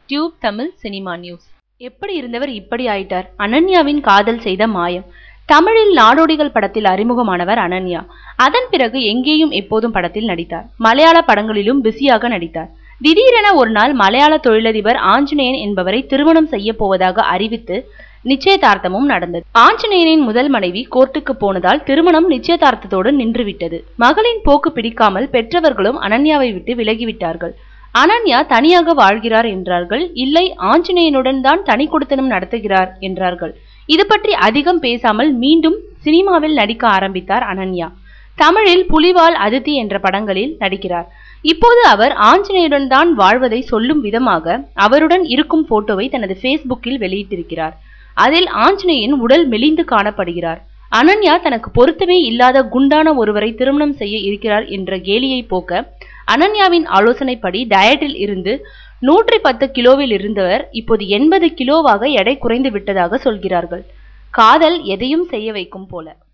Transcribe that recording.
tube Tamil cinema news எப்படி இருந்தவர் இப்படி ஆயிட்டார் அனன்யாவின் காதல் செய்த மாயம் தமிழில் நாடோடிகள் படத்தில் அறிமுகமானவர் அனன்யா அதன் பிறகு எங்கேயும் எப்போதும் படத்தில் நடித்தார் மலையாள படங்களிலும் பிஸியாக நடித்தார் திடீரென ஒரு நாள் மலையாள தொழிலதிபர் ஆஞ்சநேயன் என்பவரை திருமணம் செய்ய போவதாக அறிவித்து நிச்சயதார்த்தமும் நடந்தது ஆஞ்சநேயனின் முதல் மனைவி கோர்ட்டுக்கு போனதால் திருமணம் நிச்சயதார்த்தத்தோடு நின்றுவிட்டது மகளின் போக்கு பிடிக்காமல் பெற்றவர்களும் அனன்யாவை விட்டு விலகிவிட்டார்கள் அனன்யா தனியாக வாழ்கிறார் என்றார்கள் இல்லை ஆஞ்சநேயனுடன் தான் தனி கொடுத்தனம் நடத்துகிறார் என்றார்கள் இது பற்றி அதிகம் பேசாமல் மீண்டும் சினிமாவில் நடிக்க ஆரம்பித்தார் அனன்யா தமிழில் புலிவால் அதித்தி என்ற படங்களில் நடிக்கிறார் இப்போது அவர் ஆஞ்சநேயுடன் தான் வாழ்வதை சொல்லும் விதமாக அவருடன் இருக்கும் போட்டோவை தனது ஃபேஸ்புக்கில் வெளியிட்டிருக்கிறார் அதில் ஆஞ்சநேயன் உடல் மெலிந்து காணப்படுகிறார் அனன்யா தனக்கு பொருத்தமே இல்லாத குண்டான ஒருவரை திருமணம் செய்ய இருக்கிறார் என்ற கேலியை போக்க அனன்யாவின் ஆலோசனைப்படி டயட்டில் இருந்து நூற்றி பத்து கிலோவில் இருந்தவர் இப்போது எண்பது கிலோவாக எடை குறைந்து விட்டதாக சொல்கிறார்கள் காதல் எதையும் செய்ய வைக்கும் போல